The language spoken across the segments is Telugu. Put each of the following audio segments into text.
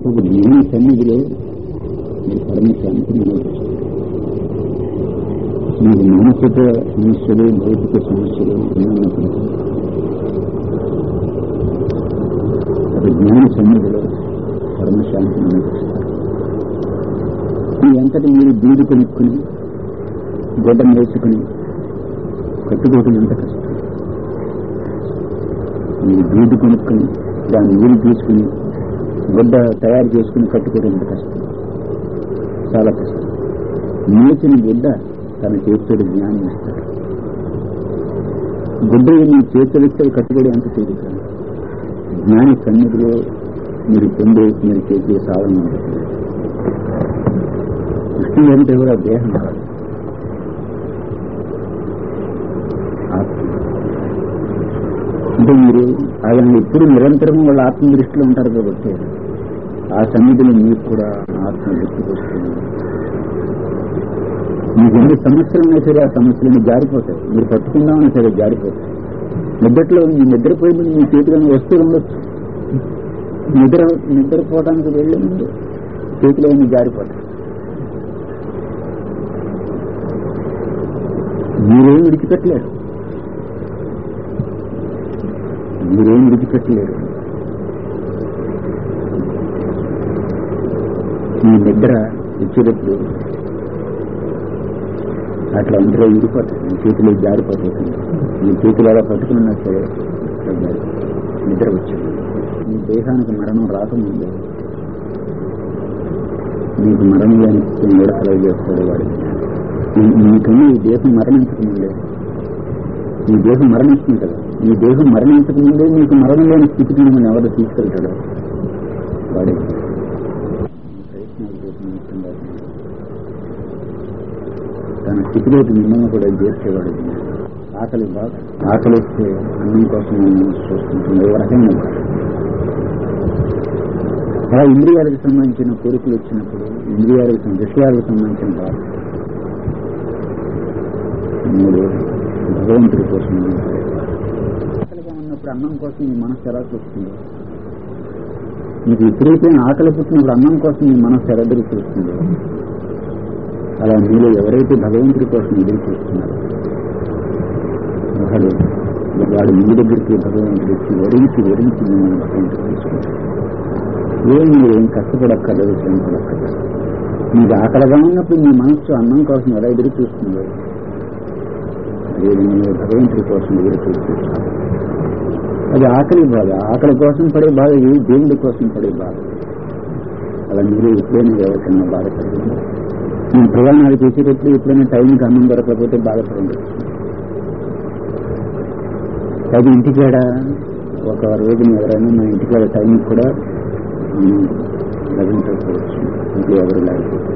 ఒక జ్ఞాని సన్నిధిలో మీరు పరమశాంతిని అనుభవిస్తారు మీకు మానసిక సమస్యలు భౌతిక సమస్యలు ఉన్నప్పుడు ఒక జ్ఞాని సన్నిధిలో పరమశాంతిని అనుభవిస్తారు మీ అంతటి మీరు బీడు కొనుక్కుని గొడ్డం వేసుకుని కట్టుకోవటం ఎంత కష్టం మీరు బీడు కొనుక్కుని దాన్ని నీళ్ళు తీసుకుని గుడ్డ తయారు చేసుకుని కట్టుకోవడం ఎంత కష్టం చాలా కష్టం నేచిన గుడ్డ తన చేతుడు జ్ఞానం ఇస్తాడు గుడ్డ మీ చేతులిస్తే కట్టుబడి ఎంత తేలిక జ్ఞాని సన్నిధిలో మీరు పొందే మీరు చేసే సాధన ఉంటుంది కృష్ణ అంటే కూడా దేహం కాదు ఆత్మ అంటే మీరు ఆయన ఎప్పుడు నిరంతరం వాళ్ళ ఆత్మ దృష్టిలో ఉంటారు కాబట్టి ఆ సన్నిధిలో మీకు కూడా ఆత్మ గుర్తుకొస్తుంది మీకు ఎన్ని సమస్యలు ఉన్నా సరే ఆ సమస్యలన్నీ జారిపోతాయి మీరు పట్టుకుందామన్నా సరే జారిపోతాయి నిద్రలో మీ నిద్రపోయి ముందు మీ చేతిలో వస్తువులు ఉండొచ్చు నిద్ర నిద్రపోవడానికి వెళ్ళే ముందు చేతిలో అన్ని జారిపోతాయి మీరేం విడిచిపెట్టలేరు మీరేం విడిచిపెట్టలేరు మీ నిద్ర ఇచ్చేటప్పుడు అట్లా ఇంట్లో విడిపోతాయి మీ చేతిలో జారిపోతుంది మీ చేతిలో అలా పట్టుకున్నా సరే అట్లా జారిపోతుంది నిద్ర వచ్చింది మీ దేహానికి మరణం రాకముందు మీకు మరణం లేని కూడా సెలవు చేస్తాడు వాడు మీకన్నా ఈ దేహం మరణించకముందే ఈ దేహం మరణిస్తుంది కదా ఈ దేహం మరణించకముందే మీకు మరణం లేని స్థితికి మిమ్మల్ని ఎవరు తీసుకెళ్తాడు వాడే ప్రయత్నాలు చేసిన తన స్థితిలోకి మిమ్మల్ని కూడా చేసేవాడు ఆకలి బాగా ఆకలి వస్తే అన్నం కోసం చూస్తుంటుంది ఏ రకంగా కాదు. అలా ఇంద్రియాలకు సంబంధించిన కోరికలు వచ్చినప్పుడు ఇంద్రియాలకు సం- విషయాలకు సంబంధించిన బాధ మూడు భగవంతుడి కోసం ఆకలిగా ఉన్నప్పుడు అన్నం కోసం మీ మనసు ఎలా చూస్తుందో మీకు విపరీతమైన ఆకలి పుట్టినప్పుడు అన్నం కోసం మీ మనసు ఎలా ఎదురు చూస్తుందో అలా మీలో ఎవరైతే భగవంతుడి కోసం ఎదురు చూస్తున్నారో వాడు వాడు మీ దగ్గరికి భగవంతుడు వచ్చి వరించి వరించి మిమ్మల్ని భగవంతుడు తీసుకుంటాడు ఏం మీరు ఏం కష్టపడక్కర్లేదు శ్రమపడక్కర్లేదు మీకు ఆకలిగా ఉన్నప్పుడు మీ మనస్సు అన్నం కోసం ఎలా ఎదురు చూస్తుందో అదేవిధంగా మీరు భగవంతుడి కోసం ఎదురు చూస్తున్నారు అది ఆకలి బాధ ఆకలి కోసం పడే బాధ ఇది దేవుడి కోసం పడే బాధ అలా మీరు ఎప్పుడైనా ఎవరికైనా బాధపడుతుంది నేను ప్రయాణాలు చేసేటప్పుడు ఎప్పుడైనా టైంకి అన్నం దొరకకపోతే బాధపడండి అది ఇంటికాడ ఒక రోజున ఎవరైనా మా ఇంటికాడ టైంకి కూడా అన్నం లభించకపోవచ్చు ఇంట్లో ఎవరు లేకపోతే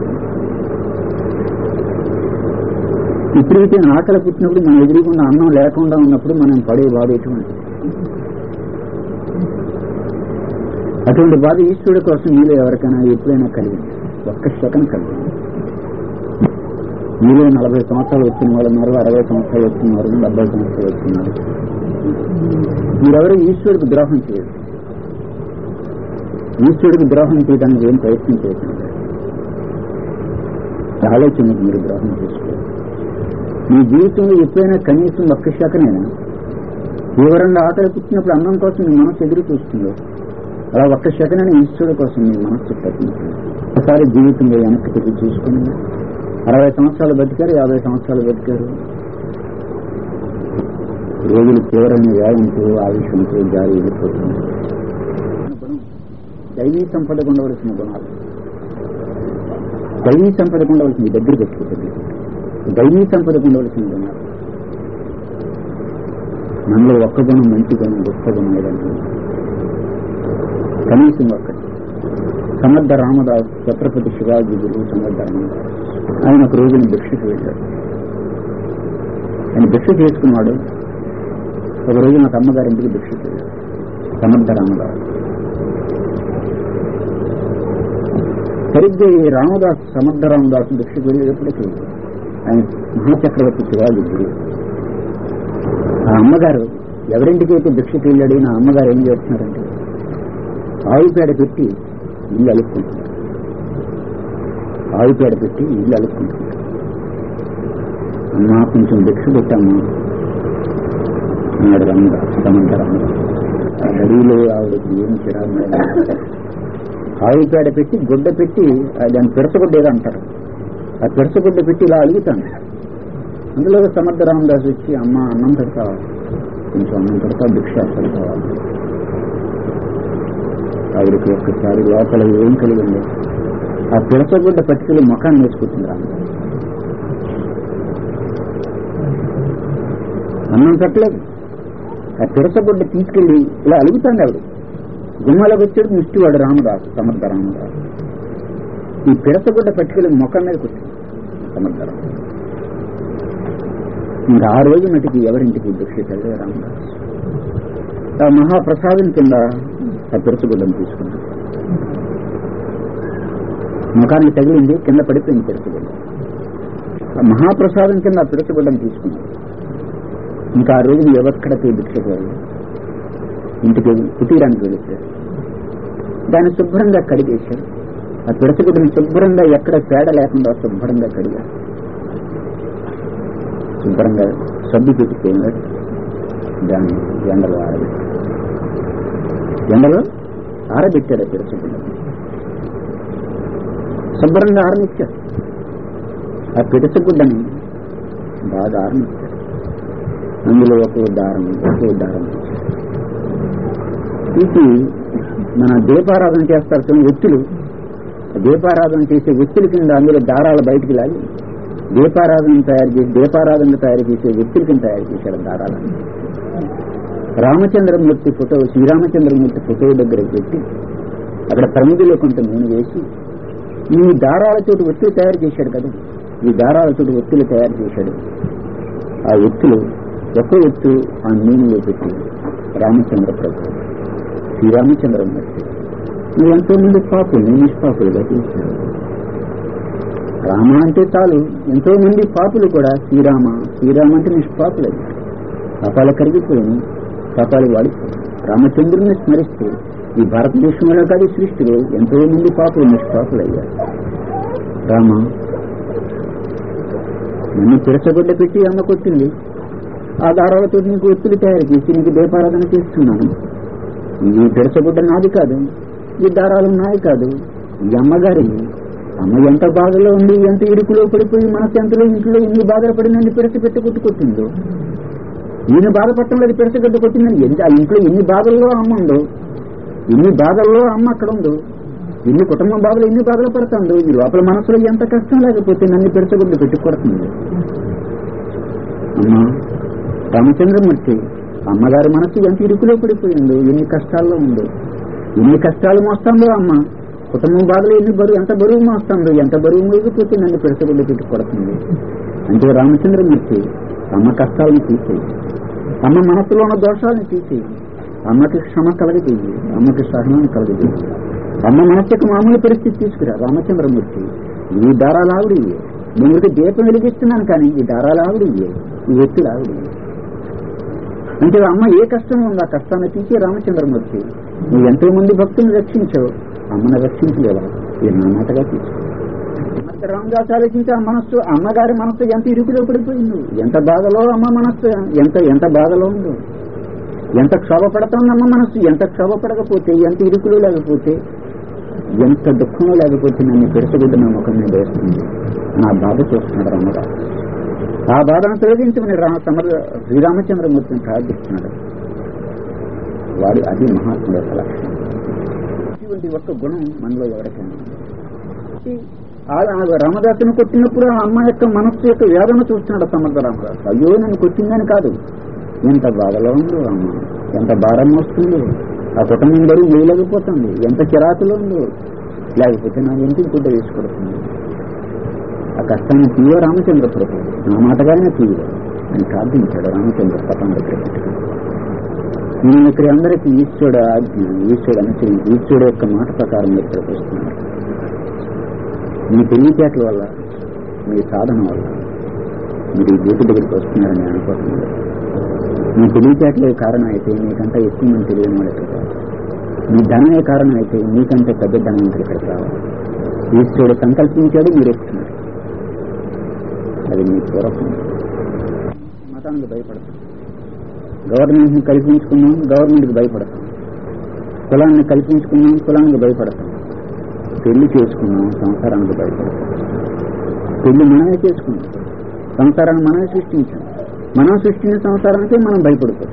ఇప్పుడైతే ఆకలి పుట్టినప్పుడు మనం ఎదురుకుండా అన్నం లేకుండా ఉన్నప్పుడు మనం పడే బాధ ఎటువంటి అటువంటి బాధ ఈశ్వరుడి కోసం మీలో ఎవరికైనా ఎప్పుడైనా కలిగింది ఒక్క సెకండ్ కలిగింది మీలో నలభై సంవత్సరాలు వచ్చిన వాళ్ళు ఉన్నారు అరవై సంవత్సరాలు వచ్చినారు డెబ్బై సంవత్సరాలు వచ్చినారు మీరెవరు ఈశ్వరుడికి ద్రోహం చేయరు ఈశ్వరుడికి ద్రోహం చేయడానికి ఏం ప్రయత్నం చేయకండి ఆలోచనకు మీరు ద్రోహం చేసుకోరు మీ జీవితంలో ఎప్పుడైనా కనీసం ఒక్క శాఖనైనా తీవ్రంగా ఆకలి పుట్టినప్పుడు అన్నం కోసం మీ మనసు ఎదురు చూస్తుందో అలా ఒక్క శాఖనైనా ఈశ్వరుడు కోసం మీ మనసు ప్రయత్నించండి ఒకసారి జీవితంలో వెనక్కి తిరిగి చూసుకుని అరవై సంవత్సరాలు బతికారు యాభై సంవత్సరాలు బతికారు రోజులు తీవ్రమైన వ్యాయంతో ఆయుషంతో జారి వెళ్ళిపోతుంది దైవీ సంపదకు ఉండవలసిన గుణాలు దైవీ సంపదకు ఉండవలసిన మీ దగ్గర పెట్టుకుంటుంది దైవీ సంపదకు ఉండవలసిన గుణాలు మనలో ఒక్క గుణం మంచి గుణం గొప్ప గుణం ఏదంటే కనీసం ఒక్కటి సమర్థ రామదాస్ ఛత్రపతి శివాజీ గురువు సమర్థ రామదాస్ ఆయన ఒక రోజున భిక్షకు వెళ్ళాడు ఆయన భిక్ష చేసుకున్నాడు ఒక రోజు నాకు అమ్మగారింటికి భిక్షకు వెళ్ళాడు సమర్థ రామదాస్ సరిగ్గా ఈ రామదాస్ సమర్థ రామదాస్ భిక్షకు వెళ్ళేటప్పటికీ ఆయన మహాచక్రవర్తి శివాజీ గురువు ఆ అమ్మగారు ఎవరింటికి అయితే భిక్షకు వెళ్ళాడు నా అమ్మగారు ఏం చేస్తున్నారంటే ఆవు పేడ పెట్టి ఇల్లు అలుక్కుంటున్నాడు ఆవు పేడ పెట్టి ఇల్లు అలుక్కుంటున్నాడు అమ్మా కొంచెం భిక్ష పెట్టాము అన్నాడు రమ్మ సమంత రమ్మ ఆ గడిలో ఆవిడకి ఏం చిరాకు ఆవు పేడ పెట్టి గుడ్డ పెట్టి ఆ దాన్ని పిడసగుడ్డ ఏదో అంటారు ఆ పిడసగుడ్డ పెట్టి ఇలా అలుగుతాను అందులో సమర్థ రామదాస్ వచ్చి అమ్మ అన్నం పెడతావా కొంచెం అన్నం పెడతా భిక్ష పెడతావా ఆవిడకి ఒక్కసారి లోపల ఏం కలిగింది ఆ పిడసగుడ్డ పట్టుకెళ్ళి ముఖాన్ని వేసుకుంటుంది రామదాస్ అన్నం పెట్టలేదు ఆ పిడసగుడ్డ తీసుకెళ్లి ఇలా అలుగుతాండి ఆవిడ గుమ్మలోకి వచ్చాడు ముష్టివాడు రామదాసు సమర్థ రామదాసు ఈ పిడసగుడ్డ పట్టుకెళ్ళి ముఖం మీద కూర్చుంది సమర్థ రామదాసు ఇంకా ఆ రోజు మటుకి ఎవరింటికి భిక్షించాడు రామదాస్ ఆ మహాప్రసాదం కింద ఆ పిడసగుడ్డను తీసుకున్నాడు ముఖానికి తగిలింది కింద పడిపోయింది పిడసగుడ్డ ఆ మహాప్రసాదం కింద ఆ పిడసగుడ్డను తీసుకున్నాడు ఇంకా ఆ రోజు ఎవరిక్కడికి భిక్షపోయాడు ఇంటికి కుటీరానికి వెళ్ళిపోయాడు దాన్ని శుభ్రంగా కడిగేశాడు ఆ పిడసగుడ్డని శుభ్రంగా ఎక్కడ పేడ లేకుండా శుభ్రంగా కడిగాడు శుభ్రంగా సబ్బు పెట్టుకున్నాడు దాన్ని ఎండలో ఆరబెట్టాడు ఎండలో ఆరబెట్టాడు ఆ పిడసగుడ్డ శుభ్రంగా ఆరనిచ్చాడు ఆ పిడసగుడ్డని బాగా ఆరనిచ్చాడు అందులో ఒక్కో దారం ఒక్కో దారం తీసి మన దీపారాధన చేస్తారు కొన్ని వ్యక్తులు దీపారాధన చేసే వ్యక్తుల కింద అందులో దారాలు బయటికి లాగి దీపారాధన తయారు చేసి దీపారాధన తయారు చేసే వ్యక్తుల కింద తయారు చేశాడు దారాలను రామచంద్రమూర్తి ఫోటో శ్రీరామచంద్రమూర్తి ఫోటో దగ్గర పెట్టి అక్కడ ప్రమిదిలో కొంత నూనె వేసి ఈ దారాలతోటి ఒత్తులు తయారు చేశాడు కదా ఈ దారాలతోటి ఒత్తులు తయారు చేశాడు ఆ ఒత్తులు ఒక్క ఒత్తు ఆ నూనెలో పెట్టి రామచంద్ర ప్రభు శ్రీరామచంద్రమూర్తి నువ్వు ఎంతో మంది పాపులు నిష్పాపులుగా తీశాడు రామ అంటే చాలు ఎంతో మంది పాపులు కూడా శ్రీరామ శ్రీరామ అంటే నిష్పాపులు పాపాలు కరిగిపోయాను పాపాలు వాడిపోయాను రామచంద్రుని స్మరిస్తూ ఈ భారతదేశంలో కాదు సృష్టిలో ఎంతో మంది పాపులు నిష్పాపులు అయ్యారు రామ నన్ను పిరచగొడ్డ పెట్టి అమ్మ కొట్టింది ఆ దారాలతో నీకు ఒత్తులు తయారు చేసి నీకు దీపారాధన చేస్తున్నాను ఈ పిరచగుడ్డ నాది కాదు ఈ దారాలు నాది కాదు ఈ అమ్మగారిని అమ్మ ఎంత బాధలో ఉంది ఎంత ఇరుకులో పడిపోయి మనసు ఎంతలో ఇంట్లో ఎన్ని బాధలు పడి నన్ను పిరస పెట్టి కొట్టుకొట్టిందో ఈయన బాధపడటం లేదు పిరసగడ్డ కొట్టిందని ఎంత- ఆ ఇంట్లో ఎన్ని బాధల్లో అమ్మ ఉందో ఎన్ని బాధల్లో అమ్మ అక్కడ ఉందో ఎన్ని కుటుంబ బాధలు ఎన్ని బాధలు పడుతుందో ఈ లోపల మనసులో ఎంత కష్టం లేకపోతే నన్ను పిరసగొడ్డు పెట్టి కొడుతుంది అమ్మా రామచంద్రమూర్తి అమ్మగారి మనసు ఎంత ఇరుకులో పడిపోయిందో ఎన్ని కష్టాల్లో ఉందో ఎన్ని కష్టాలు మోస్తుందో అమ్మ కుటుంబం బాధలు ఎన్ని బరువు ఎంత బరువు మోస్తుందో ఎంత బరువు మోగిపోతే నన్ను పిడసగుడ్డ పెట్టి కొడుతుంది అంటే రామచంద్రమూర్తి అమ్మ కష్టాలను తీసేయి అమ్మ మనసులో ఉన్న దోషాలను తీసేయి అమ్మకి క్షమ కలగజేయి అమ్మకి సహనాన్ని కలగజేయి అమ్మ మనసుకు మామూలు పరిస్థితి తీసుకురా రామచంద్రమూర్తి ఈ దారాలు ఆవిడియే నేను దీపం వెలిగిస్తున్నాను కానీ ఈ దారాలు ఆవిడియే ఈ వ్యక్తులు ఆవిడియే అంటే అమ్మ ఏ కష్టం ఉందో ఆ కష్టాన్ని తీసి రామచంద్రమూర్తి నువ్వు ఎంతో మంది భక్తులను రక్షించావు అమ్మను రక్షించలేవా ఇది నా మాటగా తీసుకో మరి రామదాస్ ఆలోచించి ఆ మనస్సు అమ్మగారి మనస్సు ఎంత ఇరుకులో పడిపోయింది ఎంత బాధలో అమ్మ మనస్సు ఎంత ఎంత బాధలో ఉందో ఎంత క్షోభ పడుతోంది అమ్మ మనస్సు ఎంత క్షోభ పడకపోతే ఎంత ఇరుకులో లేకపోతే ఎంత దుఃఖంలో లేకపోతే నన్ను పెరసగుడ్డ నా ముఖం మీద వేస్తుంది నా బాధ చూస్తున్నాడు రామదాస్ ఆ బాధను తొలగించమని రా సమర శ్రీరామచంద్రమూర్తిని ప్రార్థిస్తున్నాడు వాడి అది మహాత్ముల యొక్క లక్షణం ఇటువంటి ఒక్క గుణం మనలో ఎవరికైనా ఉంది. ఆ ఆ రామదాసుని కొట్టినప్పుడు ఆ అమ్మ యొక్క మనస్సు యొక్క వేదన చూస్తున్నాడు సమర్థ రామదాసు అయ్యో నన్ను కొట్టిందని కాదు ఎంత బాధలో ఉందో అమ్మ ఎంత భారం వస్తుందో ఆ కుటుంబం బరువు వేయలేకపోతుంది ఎంత చిరాకులో ఉందో లేకపోతే నా ఇంటికి గుడ్డ వేసుకొడుతుంది ఆ కష్టాన్ని తీయ రామచంద్ర ప్రభు నా మాటగానే తీయ అని ప్రార్థించాడు రామచంద్ర పటం దగ్గర పెట్టుకుని నేను ఇక్కడ అందరికీ ఈశ్వరుడు ఆజ్ఞ ఈశ్వరుడు అనుసరించి ఈశ్వరుడు యొక్క మాట ప్రకారం మీరు ఇక్కడికి వస్తున్నారు మీ తెలివితేటల వల్ల మీ సాధన వల్ల మీరు ఈ జ్యోతి దగ్గరికి వస్తున్నారని నేను అనుకుంటున్నాను మీ తెలివితేటలే కారణం అయితే మీకంటే ఎక్కువ మంది తెలియని వాళ్ళు ఇక్కడ కాదు. మీ ధనమే కారణం అయితే మీకంటే పెద్ద ధనవంతుడు ఇక్కడికి రావాలి ఈశ్వరుడు సంకల్పించాడు మీరు ఎక్కుతున్నారు అది మీ పూర్వకం మతానికి భయపడతాం గవర్నమెంట్ని కల్పించుకున్నాం గవర్నమెంట్కి భయపడతాం కులాన్ని కల్పించుకున్నాం కులానికి భయపడతాం పెళ్లి చేసుకున్నాం సంసారానికి భయపడతాం పెళ్లి మనమే చేసుకున్నాం సంసారాన్ని మనమే సృష్టించాం మనం సృష్టించిన సంసారానికి మనం భయపడిపోతాం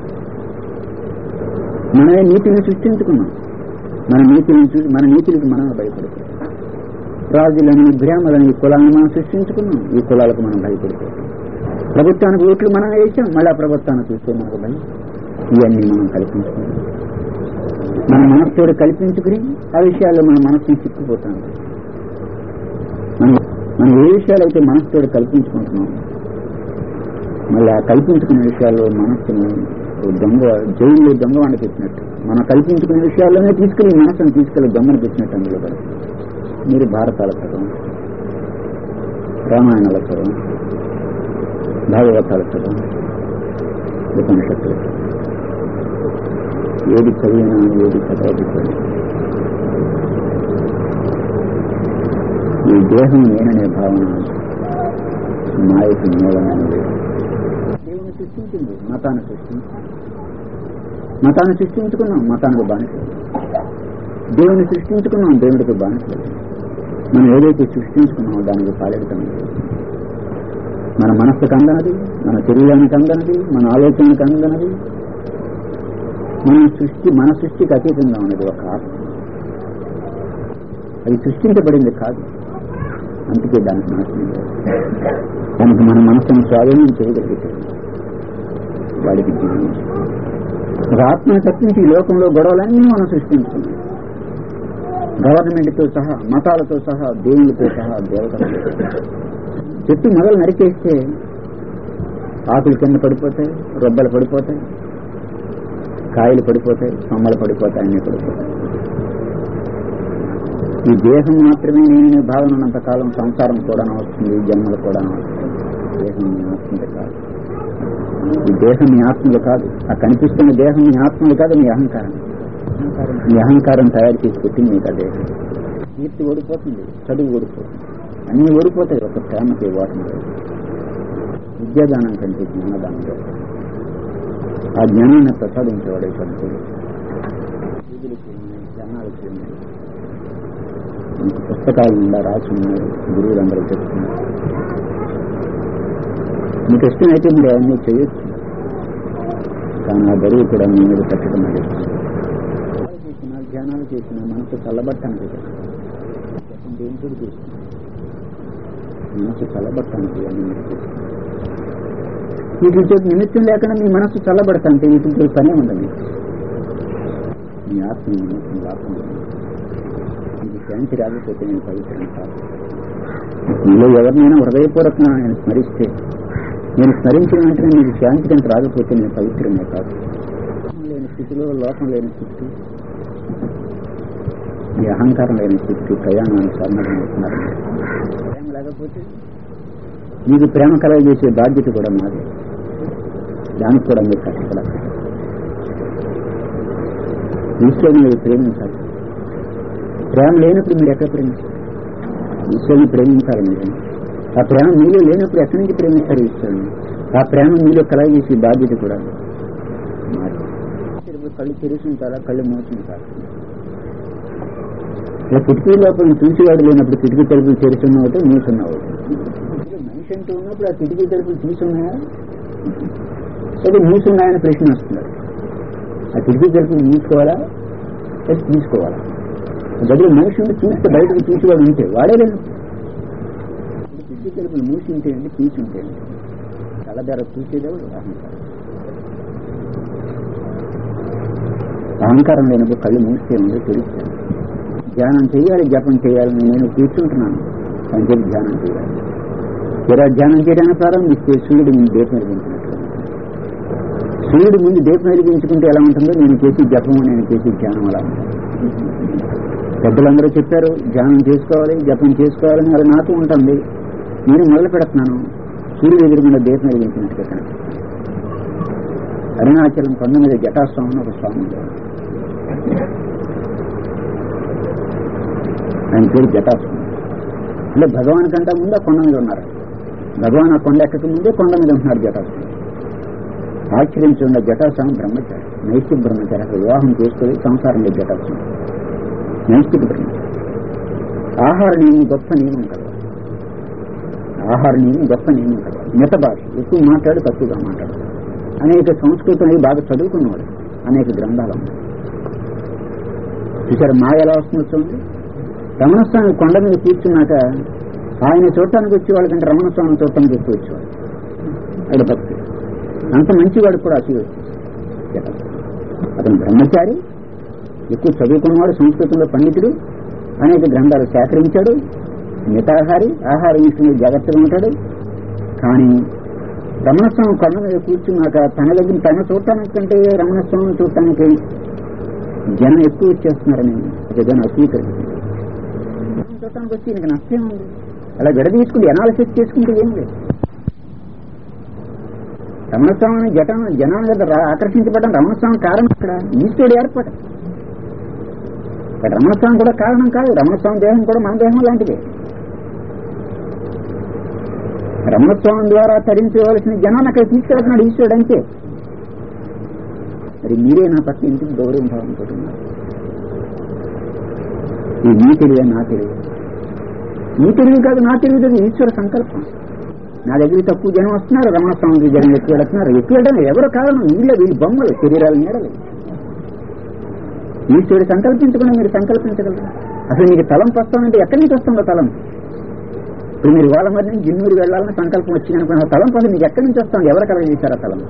మనమే నీతిని సృష్టించుకున్నాం మన నీతిని చూ- మన నీతికి మనమే భయపడిపోతాం రాజులని బ్రాహ్మలని ఈ కులాన్ని మనం సృష్టించుకున్నాం ఈ కులాలకు మనం భయపడిపోతాం ప్రభుత్వానికి ఓట్లు మనం వేసాం మళ్ళీ ఆ ప్రభుత్వాన్ని చూస్తే మనకు భయం ఇవన్నీ మనం కల్పించుకున్నాం మన మనస్సుతో కల్పించుకుని ఆ విషయాల్లో మన మనస్సుని చిక్కుపోతాం మనం మనం ఏ విషయాలైతే మనస్సుతో కల్పించుకుంటున్నాం మళ్ళీ ఆ కల్పించుకునే విషయాల్లో మనస్సుని ఓ దొంగ జైల్లో దొంగవాడిని పెట్టినట్టు మనం కల్పించుకునే విషయాల్లోనే తీసుకెళ్లి మనస్సును తీసుకెళ్లి దొంగను పెట్టినట్టు అందులో పడి మీరు భారతాల చదవం రామాయణాల చదవం భాగవతాల చదవం ఉపనిషత్తులు చదవం. ఏది చదివినా ఏది చదవకపోయినా ఈ దేహం నేననే భావన మాయకు మూలమైనది దేవుని సృష్టించింది మతాన్ని సృష్టించింది మతాన్ని సృష్టించుకున్నాం మతానికి బానిస దేవుని సృష్టించుకున్నాం దేవుడికి బానిస మనం ఏదైతే సృష్టించుకున్నామో దానికి పాలెడతాం మన మనస్సుకు అందనది మన శరీరానికి అందనది మన ఆలోచనకు అందనది మన సృష్టి మన సృష్టికి అతీతంగా ఉన్నది ఒక ఆత్మ అది సృష్టించబడింది కాదు అందుకే దానికి నాశనం లేదు దానికి మన మనసును స్వాధీనం చేయగలిగితే వాడికి జీవనం ఒక ఆత్మను తప్పించి ఈ లోకంలో గొడవలన్నీ మనం సృష్టించుకున్నాం గవర్నమెంట్తో సహా మతాలతో సహా దేవుళ్ళతో సహా దేవతలతో సహా. చెట్టు మొదలు నరికేస్తే ఆకులు కింద పడిపోతాయి రొబ్బలు పడిపోతాయి కాయలు పడిపోతాయి కొమ్మలు పడిపోతాయి అన్ని పడిపోతాయి ఈ దేహం మాత్రమే నేను భావన ఉన్నంత కాలం సంసారం కూడా వస్తుంది జన్మలు కూడా వస్తుంది దేహం మీ ఆత్మది కాదు ఈ దేహం మీ ఆత్మది కాదు ఆ కనిపిస్తున్న దేహం మీ ఆత్మది కాదు మీ అహంకారం మీ అహంకారం తయారు చేసి పెట్టింది మీకు ఆ దేహం కీర్తి ఓడిపోతుంది చదువు ఓడిపోతుంది అన్ని ఓడిపోతాయి ఒక ప్రేమకి ఓటమి లేదు. విద్యాదానం కంటే జ్ఞానదానం లేదు. ఆ జ్ఞానాన్ని ప్రసాదించేవాడే సంతుడు వీధులకి ఉన్నాయి జనాలకి ఉన్నాయి ఇంక పుస్తకాలు నిండా రాసి ఉన్నాయి గురువులందరూ చెప్తున్నారు మీకు ఇష్టమైతే మీరు అవన్నీ చేయొచ్చు కానీ ఆ బరువు కూడా మీ మీద పెట్టడం లేదు చేసిన ధ్యానాలు చేసిన మనసు చల్లబట్టానికి కదా. జపం దేనితో చేస్తుంది మనసు చల్లబట్టానికి అన్ని మీరు చేస్తుంది వీటితో నిమిత్తం లేకుండా మీ మనసు చల్లబడతాంటే వీటితో పనే ఉండదు మీకు. మీ ఆత్మ మనసు లాభం మీకు శాంతి రాకపోతే నేను పవిత్రం కాదు మీలో ఎవరినైనా హృదయపూర్వకంగా నేను స్మరిస్తే నేను స్మరించిన వెంటనే మీకు శాంతి కనుక రాకపోతే నేను పవిత్రమే కాదు లోకం లేని స్థితిలో లోకం లేని స్థితి ఈ అహంకారం లేని స్థితికి ప్రయాణాన్ని సన్నద్ధం అవుతున్నారు ప్రేమ లేకపోతే మీకు ప్రేమ కలగజేసే బాధ్యత కూడా మాది దానికి కూడా మీరు కష్టపడాలి ఈశ్వరుని మీరు ప్రేమించాలి ప్రేమ లేనప్పుడు మీరు ఎక్కడ ప్రేమిస్తారు ఈశ్వరుని ప్రేమించాలి మీరు ఆ ప్రేమ మీలో లేనప్పుడు ఎక్కడి నుంచి ప్రేమిస్తారు ఈశ్వరుని ఆ ప్రేమ మీలో కలగజేసే బాధ్యత కూడా మాది కళ్ళు తెరిచి ఉంటారా కళ్ళు మూసి ఉంటారా ఇలా కిటికీ లోపల చూసేవాడు లేనప్పుడు కిటికీ తలుపులు తెరుచున్నావు మూసున్నావు మనిషి అంటూ ఉన్నప్పుడు ఆ కిటికీ తలుపులు తీసున్నాయా లేదా మూసున్నాయని ప్రశ్న వస్తున్నారు ఆ కిటికీ తలుపులు మూసుకోవాలా లేదా తీసుకోవాలా గదిలో మనిషి ఉండి చూస్తే బయటకు చూసేవాడు ఉంటే వాడే లేదు కిటికీ తలుపులు మూసి ఉంటే అండి తీసి ఉంటే అండి తల ధర చూసేదేవాడు అహంకారం అహంకారం లేనప్పుడు కళ్ళు మూస్తే ఉందో తెలుస్తాను ధ్యానం చేయాలి జపం చేయాలని నేను కూర్చుంటున్నాను అని చెప్పి ధ్యానం చేయాలి ఇలా ధ్యానం చేయడానికి ప్రారంభిస్తే సూర్యుడు ముందు దీపం వెలిగించినట్లు సూర్యుడు ముందు దీపం వెలిగించుకుంటే ఎలా ఉంటుందో నేను చేసి జపము నేను చేసి ధ్యానం అలా ఉంటుంది పెద్దలందరూ చెప్పారు ధ్యానం చేసుకోవాలి జపం చేసుకోవాలని అది నాకు ఉంటుంది నేను మొదలు పెడుతున్నాను సూర్యుడు ఎదురుగుండా దీపం వెలిగించినట్టుగా కనిపిస్తుంది అరుణాచలం కొండ మీద జటాస్వామి అని ఒక స్వామి ఉండేవాడు. ఆయన పేరు జటాసుడు అంటే భగవాన్ కంటే ముందు ఆ కొండ మీద ఉన్నారు భగవాన్ ఆ కొండ ఎక్కక ముందే కొండ మీద ఉంటున్నాడు జటాసుడు ఆశ్చర్యించున్న జటాసం బ్రహ్మచారి నైతిక బ్రహ్మచారి అసలు వివాహం చేసుకొని సంసారం లేదు జటాసం నైతిక బ్రహ్మచారి ఆహార నియమం గొప్ప నియమం కదా ఆహార నియమం గొప్ప నియమం కదా మిత భాష ఎక్కువ మాట్లాడు తక్కువగా మాట్లాడు అనేక సంస్కృతం అవి బాగా చదువుకున్నవాడు అనేక గ్రంథాలు ఉన్నాయి చూసారు మాయ ఎలా వస్తుందో చూడండి రమణస్వామి కొండ మీద కూర్చున్నాక ఆయన చూడటానికి వచ్చేవాళ్ళ కంటే రమణస్వామిని చూడటానికి ఎక్కువ వచ్చేవాడు ఆయన భక్తి అంత మంచివాడు కూడా అసలు అతను బ్రహ్మచారి ఎక్కువ చదువుకున్నవాడు సంస్కృతంలో పండితుడు అనేక గ్రంథాలు సేకరించాడు మితాహారి ఆహార విషయంలో జాగ్రత్తగా ఉంటాడు కానీ రమణస్వామి కొండ మీద కూర్చున్నాక తన దగ్గర తన చూడటానికి కంటే రమణస్వామిని చూడటానికి జనం ఎక్కువ వచ్చేస్తున్నారని ఒక జనం అస్వీకరించింది చూడటానికి వచ్చి నీకు నష్టం ఉంది అలా విడదీసుకుంటే ఎనాలిసిస్ చేసుకుంటే ఏం లేదు రమణస్వామిని జటం జనం మీద రా- ఆకర్షించబడడం రమణస్వామి కారణం ఇక్కడ ఈశ్వరుడు ఏర్పడ ఇక్కడ రమణస్వామి కూడా కారణం కాదు రమణస్వామి దేహం కూడా మన దేహం లాంటిదే రమణస్వామి ద్వారా తరించవలసిన జనాన్ని అక్కడ తీసుకెళ్తున్నాడు ఈశ్వరుడు అంతే మరి మీరే నా పట్ల ఇంటికి గౌరవం భావించుకుంటున్నారు ఈ నీ తెలివే నా తెలివి నీ తెలివి కాదు నా తెలివి కాదు ఈశ్వర సంకల్పం నా దగ్గర తక్కువ జనం వస్తున్నారు రమణస్వామికి జనం ఎక్కువ వెళుతున్నారు ఎక్కువ వెళ్ళడం ఎవరు కారణం వీళ్ళే వీళ్ళు బొమ్మలు శరీరాలు నీడలు ఈశ్వరుడు సంకల్పించకుండా మీరు సంకల్పించగలరు అసలు మీకు తలంపు వస్తామంటే ఎక్కడి నుంచి వస్తుందో తలం ఇప్పుడు మీరు వాళ్ళ మధ్య నుంచి జిన్నూరు వెళ్ళాలని సంకల్పం వచ్చింది అనుకున్న తలంపు అసలు మీకు ఎక్కడి నుంచి వస్తుంది ఎవరు కలగజేశారు ఆ తలం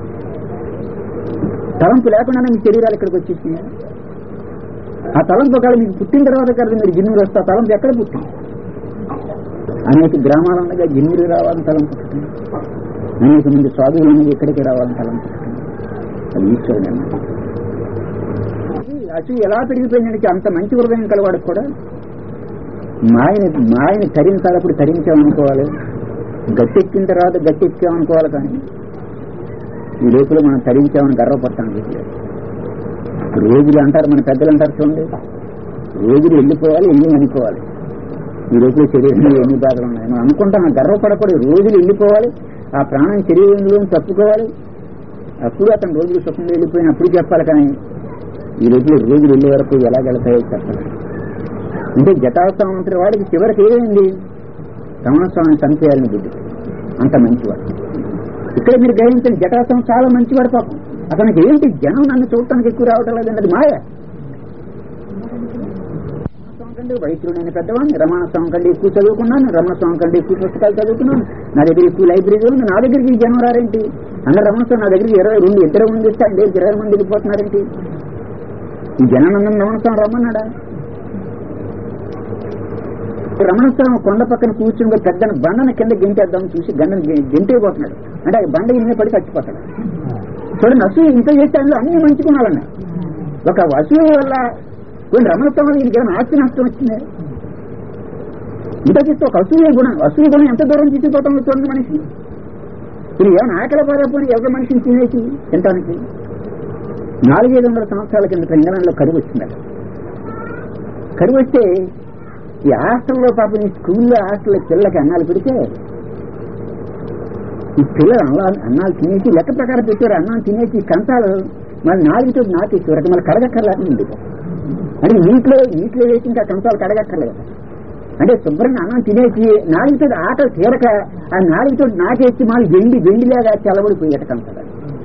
తలంపు లేకుండానే మీ శరీరాలు ఇక్కడికి వచ్చేసి ఆ తలంపు ఒకవేళ మీకు పుట్టిన తర్వాత కదా మీరు జిన్నూరు వస్తే ఆ తలంపు ఎక్కడ పుట్టింది అనేక గ్రామాల ఉండగా జిన్నూరు రావాలని తలంపు పుట్టింది అనేక మంది స్వాధువులు ఉన్నది ఇక్కడికి రావాలని తలంపు పుట్టింది అది ఈశ్వరుడు అన్నది అసలు ఎలా పెరిగిపోయిందంటే అంత మంచి హృదయం కలవాడు కూడా మాయని మాయని తరించాలప్పుడు తరించామనుకోవాలి గట్టెక్కిన తర్వాత గట్టెక్కామనుకోవాలి కానీ ఈ లోపల మనం తరించామని గర్వపడతాం రోజులు అంటారు మన పెద్దలు అంటారు చూడండి రోజులు వెళ్ళిపోవాలి ఎన్ని అనుకోవాలి ఈ లోపల శరీరంలో ఎన్ని బాధలు ఉన్నాయి మనం అనుకుంటాం గర్వపడకూడదు రోజులు వెళ్ళిపోవాలి ఆ ప్రాణం శరీరంలో తప్పుకోవాలి అప్పుడు అతను రోజులు సుఖంలో వెళ్ళిపోయిన అప్పుడు చెప్పాలి కానీ ఈ రోజులో రోజులు వెళ్ళే వరకు ఎలా వెళతాయో చెప్పాలి అంటే జటాస్వామంతరి వాడికి చివరికి ఏమైంది రమణస్వామిని చనిపోయాలని బుద్ధి అంత మంచివాడు ఇక్కడ మీరు గ్రహించండి జటాస్వామి చాలా మంచివాడు పాపం అతనికి ఏంటి జనం నన్ను చూడటానికి ఎక్కువ రావటం లేదండి అది మాయ రమణస్వామి కంటే వైద్యుడు నేను పెద్దవాడిని రమణస్వామి కంటే ఎక్కువ చదువుకున్నాను రమణస్వామి కంటే ఎక్కువ పుస్తకాలు చదువుకున్నాను నా దగ్గర ఎక్కువ లైబ్రరీ ఉంది నా దగ్గరికి ఈ జనం రారేంటి అందరు రమణస్వామి నా దగ్గరికి ఇరవై రెండు ఇద్దరు మంది ఇస్తే ఆయన దగ్గరికి ఇరవై మంది వెళ్ళిపోతున్నారేంటి ఈ జనానందం రమణస్వామి రమ్మన్నాడా రమణస్వామి కొండ పక్కన కూర్చుని పెద్ద బండను కింద గెంటేద్దాం చూసి గండను గెంటేపోతున్నాడు అంటే ఆ బండ ఇన్ని పడి చచ్చిపోతాడు చూడండి అసూయ ఇంత చేస్తే అందులో అన్ని మంచుకున్నాడన్న ఒక అసూయ వల్ల కొన్ని రమణస్వామి దీనికి ఏమైనా ఆస్తి నష్టం వచ్చింది ఇంత చేస్తే ఒక అసూయ గుణం అసూయ గుణం ఎంత దూరం తీసుకుపోతామో చూడండి మనిషి ఇప్పుడు ఏమైనా ఆకలి పారపోయి ఎవరి మనిషిని తినేసి తినటానికి నాలుగైదు వందల సంవత్సరాల కింద ఇంగ్లాండ్ లో కరువు వచ్చిందట కరువు వస్తే ఈ హాస్టల్లో పాపం ఈ స్కూల్లో హాస్టల్లో పిల్లలకి అన్నాలు పెడితే ఈ పిల్లలు అన్నా అన్నాలు తినేసి లెక్క ప్రకారం పెట్టారు అన్నం తినేసి ఈ కంచాలు మళ్ళీ నాలుగుతో నాకేసేవారు మళ్ళీ కడగక్కర్లేకుండా ఉంది అంటే నీటిలో నీటిలో వేసి ఇంకా కంచాలు కడగక్కర్లేదు అంటే శుభ్రంగా అన్నం తినేసి నాలుగుతో ఆకలి తీరక ఆ నాలుగుతో నాకేసి మళ్ళీ వెండి వెండిలాగా చల్లబడిపోయేట కంచాలు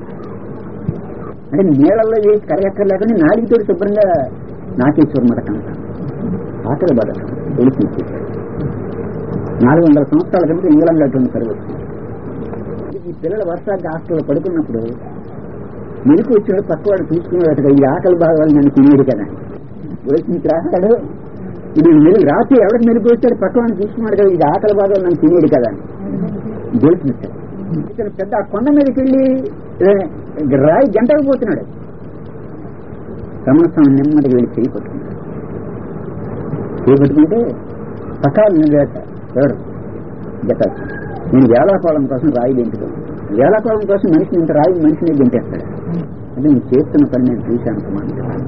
అంటే నీళ్ళల్లో వేసి కడగక్కర్లేకుండా నాలుగుతో శుభ్రంగా నాకేశ్వరం మాట కంచాలు ఆకలి బాధ తెలిసి నాలుగు వందల సంవత్సరాల కింద ఇంగ్లాండ్ అటువంటి కరువు వచ్చింది ఈ పిల్లల వర్షానికి హాస్టల్లో పడుకున్నప్పుడు మెలకు వచ్చినప్పుడు పక్కవాడు చూసుకున్నాడు ఈ ఆకలి బాధ వల్ల నన్ను తినేది కదా వచ్చి రాస్తాడు ఇది మెరుగు రాత్రి ఎవరికి మెరుగు వచ్చాడు పక్కవాడిని చూసుకున్నాడు కదా ఇది ఆకలి బాధ వల్ల నన్ను తినేది కదా అని గెలిచినట్టాడు ఇతను పెద్ద ఆ కొండ మీదకి వెళ్ళి ఏ, రాయి గంటకు పోతున్నాడు రమణస్వామి నెమ్మదిగా వెళ్ళి చేయి పట్టుకున్నాడు చేపట్టుకుంటే పక్కన నిలబెట్ట ఎవరు జత నేను వేలాకోళం కోసం రాయి దింపుతాను వేలాకోళం కోసం మనిషిని ఇంత రాయి మనిషిని దింపేస్తాడు అంటే నేను చేస్తున్న పని నేను చూశాను సుమారు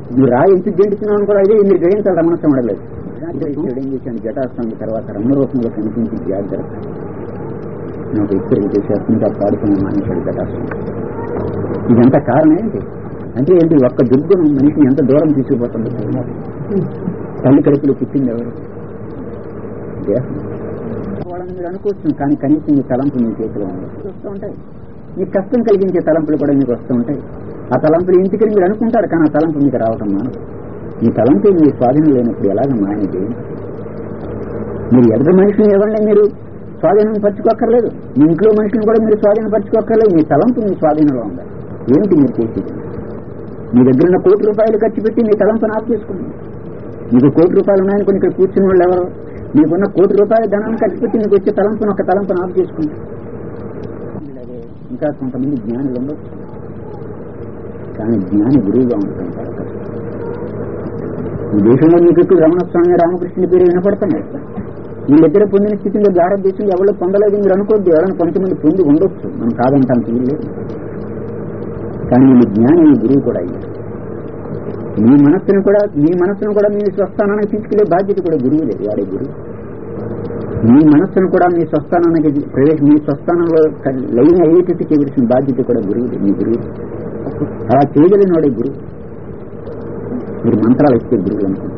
మీరు రాయి ఎందుకు గెంటుతున్నాను కూడా ఇదే మీరు గ్రహించాలి రమణస్వామి అడగలేదు ఏం చేశాను జటాస్వామి తర్వాత రమణ రూపంలో కనిపించి జాగ్రత్త నాకు ఎక్కువ చేశారు ఇంకా పాడుకున్న మానేశాడు జటాస్వామి ఇదంతా కారణం ఏంటి అంటే ఏంటి ఒక్క దుర్గుణం మనిషిని ఎంత దూరం తీసుకుపోతుందో చూడండి. తల్లి కడుపులో పుట్టింది ఎవరు దేహం వాళ్ళని మీరు అనుకోవచ్చు కానీ కనీసం మీ తలంపు మీ చేతిలో ఉంది వస్తూ ఉంటాయి మీకు కష్టం కలిగించే తలంపులు కూడా మీకు వస్తూ ఉంటాయి ఆ తలంపులు ఇంటికి మీరు అనుకుంటారు కానీ ఆ తలంపు మీకు రావటం మానదు మీ తలంపు మీ స్వాధీనం లేనప్పుడు ఎలాగ మానేది మీరు ఎదుటి మనిషిని ఎవరిని మీరు స్వాధీనం పరచుకోక్కర్లేదు మీ ఇంట్లో మనిషిని కూడా మీరు స్వాధీనం పరచుకోక్కర్లేదు మీ తలంపు మీ స్వాధీనంలో ఉండాలి ఏమిటి మీరు చేసేది మీ దగ్గర ఉన్న కోటి రూపాయలు ఖర్చు పెట్టి మీ తలంపును ఆఫ్ చేసుకోండి మీకు కోటి రూపాయలు ఉన్నాయని కొన్ని ఇక్కడ కూర్చున్న వాళ్ళు ఎవరు మీకున్న కోటి రూపాయల ధనాన్ని ఖర్చు పెట్టి మీకు వచ్చే తలంపును ఒక తలంపును ఆఫ్ చేసుకోండి ఇలాగే ఇంకా కొంతమంది జ్ఞానులు ఉండొచ్చు కానీ జ్ఞాని గురువుగా ఉండటం చాలా కష్టం ఈ దేశంలో మీకు ఎక్కువ రమణస్వామి రామకృష్ణుడి పేరు వినపడుతున్నాయి వీళ్ళిద్దరు పొందిన స్థితిలో భారతదేశంలో ఎవరు పొందలేదు మీరు అనుకోద్దు ఎవరైనా కొంతమంది పొంది ఉండొచ్చు మనం కాదంటాం వీళ్ళలేదు కానీ వీళ్ళు జ్ఞాని ఈ గురువు కూడా అయ్యారు మీ మనస్సును కూడా మీ మనస్సును కూడా మీ స్వస్థానానికి తీసుకెళ్లే బాధ్యత కూడా గురువులే వాడే గురువు మీ మనస్సును కూడా మీ స్వస్థానానికి ప్రవేశ మీ స్వస్థానంలో క- లైన్ అయ్యేటట్టు చేయవలసిన బాధ్యత కూడా గురువులే మీ గురువు అలా చేయగలిగిన వాడే గురువు మీరు మంత్రాలు ఇచ్చే గురువులు అనుకుంటున్నారు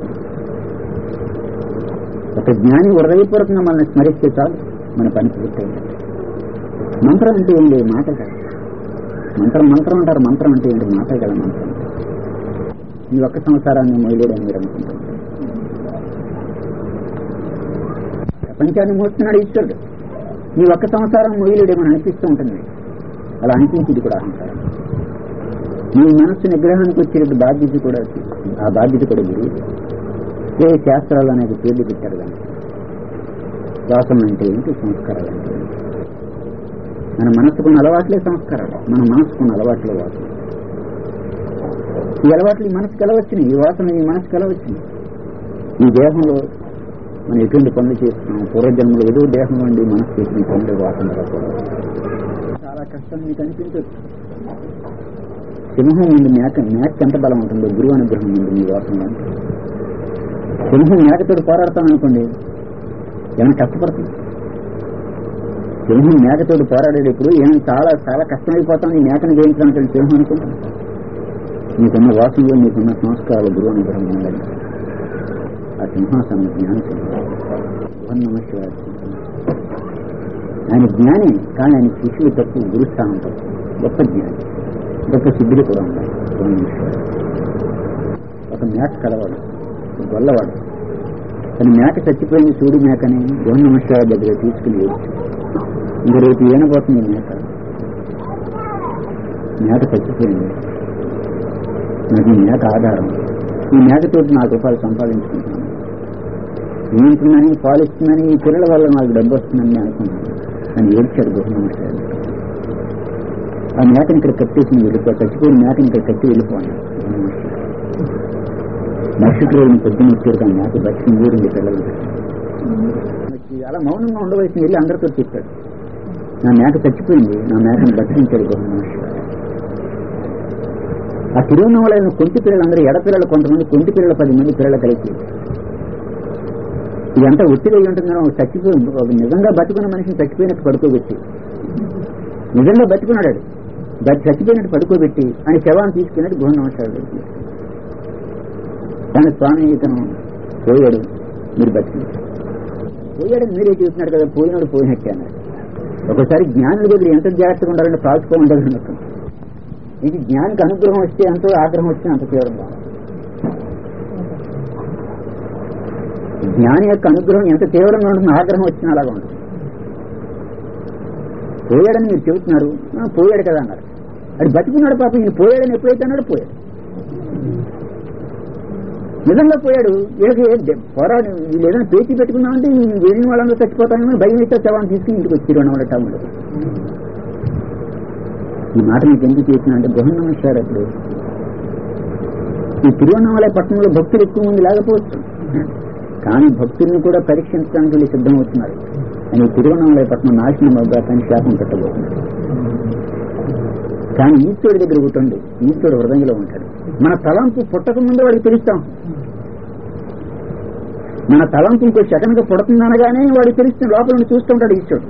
ఒక జ్ఞాని హృదయపూర్వకంగా మనల్ని స్మరిస్తే చాలు మన పని పూర్తయింది మంత్రం అంటే ఏం లేదు మాట కాదు మంత్రం మంత్రం అంటారు మంత్రం అంటే ఏంటి మాట కదా మంత్రం ఈ ఒక్క సంవత్సరాన్ని మొదలేడని మీరు అనుకుంటారు ప్రపంచాన్ని మోస్తున్నాడు ఈశ్వరుడు ఈ ఒక్క సంవత్సరం మొదలేడేమని అనిపిస్తూ ఉంటుంది అలా అనిపించింది కూడా అహంకారం మీ మనస్సు నిగ్రహానికి వచ్చేటట్టు బాధ్యత కూడా ఆ బాధ్యత కూడా గురువు ఏ శాస్త్రాలు అనేది పేర్లు పెట్టారు కానీ వాసన అంటే ఏంటి సంస్కారాలు అంటే ఏంటి మన మనసుకున్న అలవాట్లే సంస్కారాలు మన మనసుకున్న అలవాట్లే వాసన ఈ అలవాట్లు ఈ మనసుకు ఎలా వచ్చినాయి ఈ వాసన ఈ మనసుకు ఎలా వచ్చింది ఈ దేహంలో మనం ఎటువంటి పనులు చేస్తున్నాం పూర్వజన్మలో ఏదో దేహం నుండి మనసు చేసిన పనులు వాసన రాకూడదు చాలా కష్టం మీకు అనిపించవచ్చు సింహం ముందు మేక మేక ఎంత బలం ఉంటుందో గురువు అనుగ్రహం ముందు మీ వాసన అంటే సింహం మేకతో పోరాడతాం అనుకోండి ఏమైనా కష్టపడుతుంది సింహం మేకతోటి పోరాడేటప్పుడు ఏం చాలా చాలా కష్టమైపోతాం ఈ మేకను జయించడానికి సింహం అనుకుంటాం మీకున్న వాసనలో మీకున్న సంస్కారాలు గురువు అనుగ్రహం ఉండాలి ఆ సింహాసనం జ్ఞాన సింహం నమస్కారం ఆయన జ్ఞాని కానీ ఆయన శిష్యులు తక్కువ గురుస్థానం తక్కువ గొప్ప జ్ఞాని గొప్ప సిద్ధులు కూడా ఉన్నాయి భువన నమస్కారం ఒక మేక కలవాడు ఒక గొల్లవాడు తన మేక చచ్చిపోయింది సూడి మేకని భువన నమస్కార దగ్గర తీసుకుని వచ్చి ఇంక రేపు ఏనబోతుంది ఈ మేక మేక చచ్చిపోయింది నాకు ఈ మేక ఆధారం ఈ మేకతో నాలుగు రూపాయలు సంపాదించుకుంటున్నాను ఏంటుందని పాలిస్తుందని ఈ పిల్లల వల్ల నాకు డబ్బు వస్తుందని నేను అనుకున్నాను అని ఏడ్చాడు గృహనమస్కారం ఆ మేకని ఇక్కడ కట్టేసి వెళ్ళిపో చచ్చిపోయిన మేకని ఇక్కడ కట్టి వెళ్ళిపోయాను మరుసటి రోజున పొద్దున్న వచ్చారు కానీ మేక బతికి ఊరింది పిల్లలు అలా మౌనంగా ఉండవలసిన వెళ్ళి అందరితో చెప్పాడు నా మేక చచ్చిపోయింది నా మేకను బతికించాడు గృహనమస్కారం ఆ తిరువన్నమలైన కొంటి పిల్లలందరూ ఎడపిల్లలు కొంతమంది కొంటి పిల్లలు పది మంది పిల్లలు కలిసి ఇదంతా ఒత్తిడి అయి ఉంటుందని ఒక చచ్చిపోయి ఒక నిజంగా బతుకున్న మనిషిని చచ్చిపోయినట్టు పడుకోబెట్టి నిజంగా బతుకున్నాడు వాడు. బతి చచ్చిపోయినట్టు పడుకోబెట్టి ఆయన శవాన్ని తీసుకున్నట్టు గృహ నమస్కారం కానీ స్వామి ఇతను పోయాడు మీరు బతికి పోయాడని మీరే చూస్తున్నారు కదా పోయినాడు పోయినట్టే అన్నాడు ఒకసారి జ్ఞానుల దగ్గర ఎంత జాగ్రత్తగా ఉండాలంటే కాల్చుకోమంటారు అన్నట్టు ఇది జ్ఞానికి అనుగ్రహం వస్తే ఎంతో ఆగ్రహం వస్తే అంత తీవ్రంగా జ్ఞాని యొక్క అనుగ్రహం ఎంత తీవ్రంగా ఉంటుంది ఆగ్రహం వచ్చినా అలాగా ఉంటుంది పోయాడని మీరు చెబుతున్నారు "ఆ, పోయాడు కదా అన్నారు అది బతికున్నాడు పాప ఈయన పోయాడని ఎప్పుడైతే అన్నాడు పోయాడు నిజంగా పోయాడు వీళ్ళకి దే- పోరాడు వీళ్ళు ఏదైనా పేచి పెట్టుకున్నామంటే ఈ వెళ్ళిన వాళ్ళందరూ చచ్చిపోతామని భయం అయితే శవాన్ని తీసుకుని ఇంటికి వచ్చి రెండు టౌన్లో ఈ మాట మీకు ఎందుకు చేసిన అంటే గృహనమస్కారం అప్పుడు ఈ తిరువన్నమలై పట్టణంలో భక్తులు ఎక్కువ మంది లేకపోవచ్చు కానీ భక్తుల్ని కూడా పరీక్షించడానికి వీళ్ళు సిద్ధమవుతున్నారు అని తిరువన్నమలై పట్టణం నాశనం అవుతారని శాపం పెట్టబోతున్నారు కానీ ఈశ్వరుడి దగ్గర ఒకటి ఉంది ఈశ్వరుడు హృదయంలో ఉంటాడు మన తలంపు పుట్టక ముందు వాడికి తెలుస్తాం మన తలంపు ఇంకో సెకండ్గా పుడుతుందనగానే వాడికి తెలుస్తుంది లోపల నుండి చూస్తుంటాడు ఈశ్వరుడు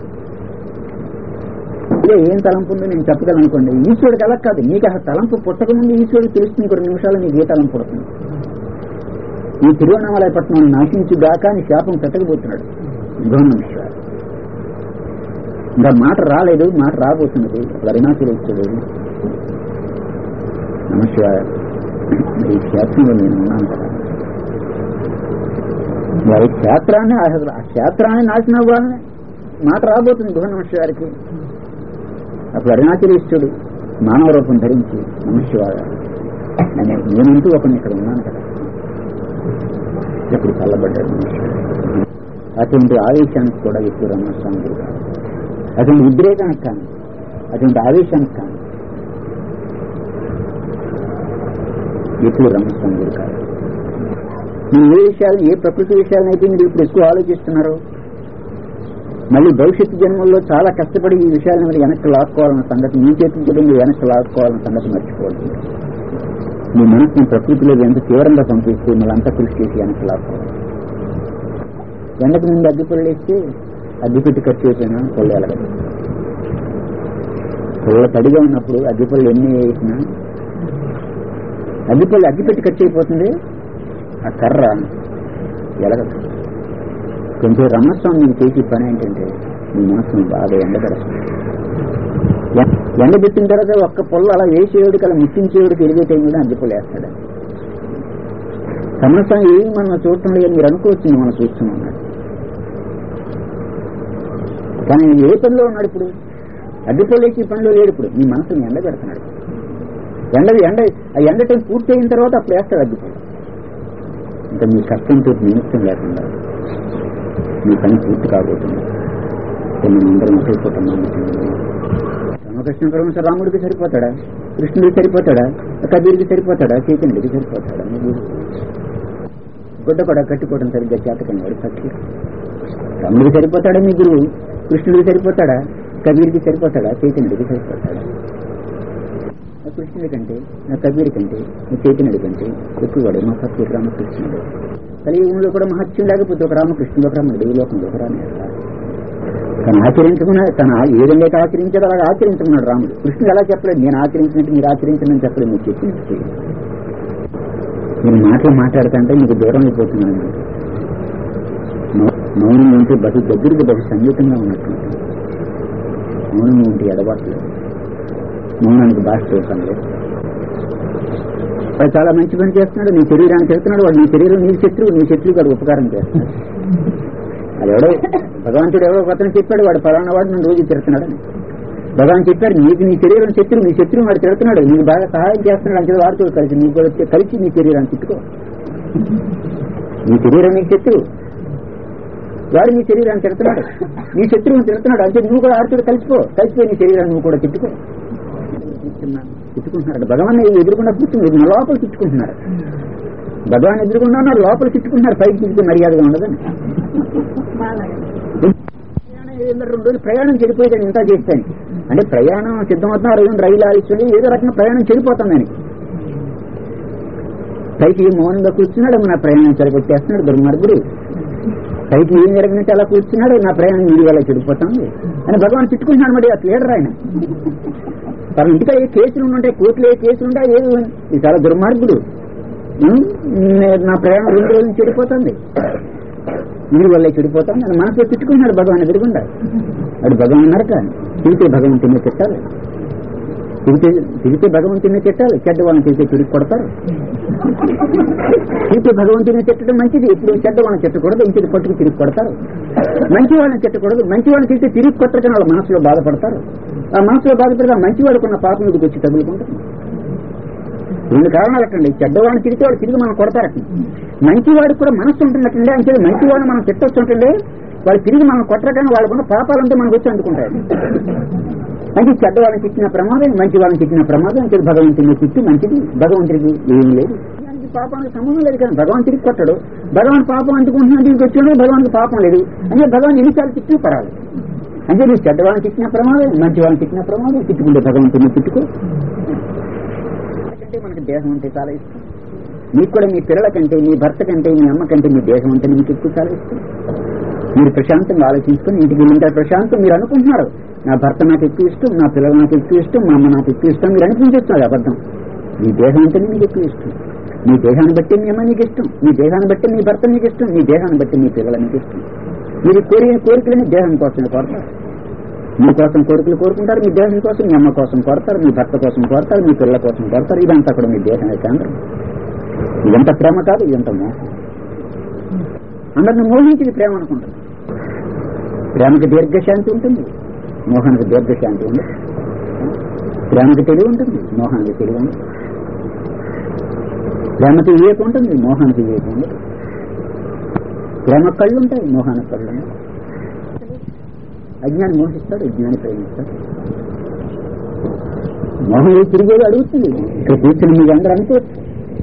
ఇదే ఏం తలంపు ఉందో నేను చెప్పగలను అనుకోండి ఈశ్వరుడికి అలా కాదు నీకు అసలు తలంపు పుట్టక ముందు ఈశ్వరుడికి తెలుస్తుంది కొన్ని నిమిషాలు నీకు ఏ తలంపు పుడుతుంది ఈ తిరువణామలయపట్నం నాశించుగాక అని శాపం పెట్టకపోతున్నాడు గౌరవించారు ఇంకా మాట రాలేదు మాట రాబోతున్నది అరుణాచలేశ్వరుడు నమశివాయ ఈ క్షేత్రంలో నేను ఉన్నాను కదా వారి క్షేత్రాన్ని అసలు ఆ క్షేత్రాన్ని నాశనం అవ్వాలని మాట రాబోతుంది గృహ నమశివారికి అప్పుడు అరుణాచలేశ్వరుడు మానవ రూపం ధరించి నమశివాయ నేను నేనంటూ ఒకరిని ఇక్కడ ఉన్నాను కదా ఇప్పుడు చల్లబడ్డాడు నమశివాయ అటువంటి ఆవేశానికి కూడా ఎక్కువ రమణస్వామి గురు కాదు అటువంటి ఉద్రేకానికి కానీ అటువంటి ఆవేశానికి కానీ ఎక్కువ రమణస్వామి గురు కాదు మీరు ఏ విషయాలు ఏ ప్రకృతి విషయాలనైతే మీరు ఇప్పుడు ఎక్కువ ఆలోచిస్తున్నారో మళ్ళీ భవిష్యత్తు జన్మల్లో చాలా కష్టపడి ఈ విషయాలను మీరు వెనక్కి లాక్కోవాలన్న సంగతి మీ చేతి కూడా మీరు వెనక్కి లాక్కోవాలన్న సంగతి మర్చిపోవద్దు మీ మనసుని ప్రకృతిలో ఎంత తీవ్రంగా పంపిస్తే మళ్ళీ అంతా కృషి చేసి వెనక్కి లాక్కోవాలి ఎండకు ముందు అగ్గిపుల్లలు వేస్తే అగ్గిపెట్టి ఖర్చు అయిపోయినా పొల్లు ఎలగదు పొల్ల తడిగా ఉన్నప్పుడు అగ్గిపళ్ళు ఎన్ని వేసినా అగ్గిపళ్ళు అగ్గిపెట్టి ఖర్చు అయిపోతుంది ఆ కర్ర ఎలగదు కొంచెం రమస్వామి మీకు చేసే పని ఏంటంటే మీ మనసును బాగా ఎండగడస్తుంది ఎండబెట్టిన తర్వాత ఒక్క పొల్ల అలా వేసేవాడికి అలా ముట్టించేవాడికి ఎలిగే టైం కూడా అగ్గిపళ్ళు వేస్తాడు సమస్య ఏమి మనం చూడటం లేదు మీరు అనుకోవచ్చు మనం చూస్తున్నాం అన్నాడు కానీ ఏ పనిలో ఉన్నాడు ఇప్పుడు అడ్డుకోలేసి పనిలో లేడు ఇప్పుడు మీ మనసుని ఎండ పెడుతున్నాడు ఎండ ఎండ ఆ ఎండ టైం పూర్తి అయిన తర్వాత అప్పుడు వేస్తాడు అడ్డుకోలు ఇంకా మీ కష్టంతో నిమిత్తం లేకుండా మీ పని పూర్తి కాబోతుంది మేము అందరం ఒకైపోతున్నాం రామకృష్ణ పరమశ రాముడికి సరిపోతాడా కృష్ణుడికి సరిపోతాడా కబీర్కి సరిపోతాడా చైతన్యుడికి సరిపోతాడా మీరు గుడ్డ కూడా కట్టుకోవడం సరిగ్గా చేతకని వాడు ఫకీర్ రాముడికి సరిపోతాడా మీ గురువు కృష్ణుడికి సరిపోతాడా కబీర్కి సరిపోతాడా చైతన్యుడికి సరిపోతాడా ఆ కృష్ణుడి కంటే నా కబీర్ కంటే నా చైతన్యుడి కంటే ఎక్కువవాడు మా ఫకీర్ రామకృష్ణుడు కలియుగంలో కూడా మహత్యం లేకపోతే ఒక రామకృష్ణుడు ఒక రాముడు ఈ లోకంలో ఒక రామే తను ఆచరించుకున్నాడు తను ఏ విధంగా అయితే ఆచరించాడో అలాగా ఆచరించుకున్నాడు రాముడు కృష్ణుడు ఎలా చెప్పలేదు నేను ఆచరించినట్టు మీరు ఆచరించమని చెప్పలేదు మీరు చెప్పినట్టు చేయండి. మీరు మాటలు మాట్లాడుతుంటే మీకు దూరం అయిపోతున్నాను మౌనం ఉంటే బహు దగ్గరికి బహు సంగీతంగా ఉన్నట్టు మౌనం ఉంటే ఎడబాట్లేదు మౌనానికి భాష చూడటం లేదు వాడు చాలా మంచి పని చేస్తున్నాడు నీ శరీరాన్ని చెప్తున్నాడు వాడు నీ శరీరం నీ శత్రువు నీ శత్రువు గారు ఉపకారం చేస్తున్నాడు అది ఎవడో భగవంతుడు ఎవరో కొత్తని చెప్పాడు వాడు ఫలానా వాడు నన్ను రోజు తిడుతున్నాడని భగవాన్ చెప్పారు నీకు నీ శరీరం శత్రువు నీ శత్రువు వాడు తిడుతున్నాడు నీకు బాగా సహాయం చేస్తున్నాడు అంటే వాడితో కలిసి నీకు కూడా వచ్చి- కలిసి నీ శరీరాన్ని తిట్టుకో నీ శరీరం నీకు శత్రువు వాడు నీ శరీరాన్ని తిడుతున్నాడు నీ శత్రువుని తిడుతున్నాడు అంటే నువ్వు కూడా ఆడుతూ కలిసిపో కలిసిపోయి నీ శరీరాన్ని నువ్వు కూడా తిట్టుకో తిట్టుకుంటున్నాడు భగవాన్ ఎదురుకుండా కూర్చుని నా లోపల తిట్టుకుంటున్నారు భగవాన్ ఎదురుకుండా ఉన్నారు, లోపల తిట్టుకుంటున్నారు పైకి తిరిగి మర్యాదగా ఉండదని ప్రయాణం ఏదైనా రెండు రోజులు ప్రయాణం చెడిపోయేదని ఇంత చేస్తాను అంటే ప్రయాణం సిద్ధమవుతున్నా రోజు రైలు ఆలోచన ఏదో రకంగా ప్రయాణం చెడిపోతాం దానికి పైకి మౌనంగా కూర్చున్నాడు నా ప్రయాణం చెడగొట్టేస్తున్నాడు దుర్మార్గుడు పైకి ఏం జరగనట్టు అలా కూర్చున్నాడు నా ప్రయాణం వీడి వల్ల చెడిపోతాంది అని భగవాన్ తిట్టుకుంటున్నాడు మరి ఆ లీడర్ ఆయన తన ఇంటికి ఏ కేసులు ఉంటాయి కోర్టులో ఏ కేసులు ఉంటాయి ఏది ఇది చాలా దుర్మార్గుడు ఉం? నే- నా ప్రయాణం రెండు రోజులు చెడిపోతుంది వీడి వల్ల చెడిపోతాను అని మనసులో తిట్టుకుంటున్నాడు భగవాన్ ఎదురుకుండా వాడు భగవాన్ నరక తిరిగితే భగవంతుని తిట్టాలి తిరిగితే తిరిగితే భగవంతుని తిట్టాలి చెడ్డ వాళ్ళని తిరిగితే తిరిగి కొడతారు తిరిగితే భగవంతుని తిట్టడం మంచిది ఇప్పుడు చెడ్డ వాళ్ళని తిట్టకూడదు ఇంటికి పట్టుకు తిరిగి కొడతారు మంచి వాళ్ళని తిట్టకూడదు మంచి వాళ్ళని తిరిగితే తిరిగి కొట్టకని వాళ్ళ మనసులో బాధపడతారు ఆ మనసులో బాధపడితే ఆ మంచి వాడుకున్న పాపం ఇదికి వచ్చి తగులుకుంటుంది రెండు కారణాలు అట్టండి చెడ్డవాడిని తిరిగితే వాడు తిరిగి మనం కొడతారట మంచివాడికి కూడా మనస్సు ఉంటున్నట్టండి అంటే మంచివాడిని మనం తిట్టొచ్చు ఉంటుండే వాడు తిరిగి మనం కొట్టరకని వాళ్ళకున్న పాపాలంతా మనకు వచ్చి అందుకుంటారు అంటే చెడ్డవాళ్ళని తిట్టిన ప్రమాదం మంచి వాళ్ళని తిట్టిన ప్రమాదం అంటే భగవంతుని తిట్టి మంచిది భగవంతుడికి ఏం లేదు దానికి పాపానికి సంబంధం లేదు కానీ భగవాన్ తిరిగి కొట్టడు భగవాన్ పాపం అందుకుంటున్నా దీనికి వచ్చాడు భగవానికి పాపం లేదు అంటే భగవాన్ ఎన్నిసార్లు తిట్టి పర్వాలేదు అంటే నువ్వు చెడ్డవాళ్ళని తిట్టిన ప్రమాదం మంచి వాళ్ళని తిట్టిన ప్రమాదం తిట్టుకుంటే భగవంతుని తిట్టుకో కంటే మనకి దేహం అంటే చాలా ఇష్టం మీకు కూడా మీ పిల్లల కంటే మీ భర్త కంటే మీ అమ్మ కంటే మీ దేహం అంటే మీకు ఎక్కువ చాలా ఇష్టం మీరు ప్రశాంతంగా ఆలోచించుకొని ఇంటికి వెళ్ళింటారు ప్రశాంతం మీరు అనుకుంటున్నారు నా భర్త నాకు ఎక్కువ ఇష్టం నా పిల్లలు నాకు ఎక్కువ ఇష్టం మా అమ్మ నాకు ఎక్కువ ఇష్టం మీరు అనిపించేస్తున్నారు అబద్ధం మీ దేహం అంటేనే మీకు ఎక్కువ ఇష్టం మీ దేహాన్ని బట్టి మీ అమ్మ మీకు ఇష్టం మీ దేహాన్ని బట్టి మీ భర్త మీకు ఇష్టం మీ దేహాన్ని బట్టి మీ పిల్లలు మీకు ఇష్టం మీరు కోరిన కోరికలని దేహం కోసమే కోరతారు మీ కోసం కోరికలు కోరుకుంటారు మీ దేహం కోసం మీ అమ్మ కోసం కోరతారు మీ భర్త కోసం కోరతారు మీ పిల్లల కోసం కోరతారు ఇదంతా కూడా మీ దేశమే కేంద్రం ఇదంతా ప్రేమ కాదు ఇదంతా మోహం అందరిని మోహించింది ప్రేమ అనుకుంటారు ప్రేమకి దీర్ఘశాంతి ఉంటుంది మోహానికి దీర్ఘశాంతి ఉంది ప్రేమకి తెలివి ఉంటుంది మోహానికి తెలివి ఉంది ప్రేమకి వివేకం ఉంటుంది మోహానికి వివేకం ఉండదు ప్రేమ కళ్ళు ఉంటాయి మోహానికి కళ్ళు ఉంటాయి అజ్ఞాని మోహిస్తాడు అజ్ఞాని ప్రేమిస్తాడు మోహం ఏ తిరిగేది అడుగుతుంది ఇక్కడ కూర్చుని మీకు అందరూ అనుకోవచ్చు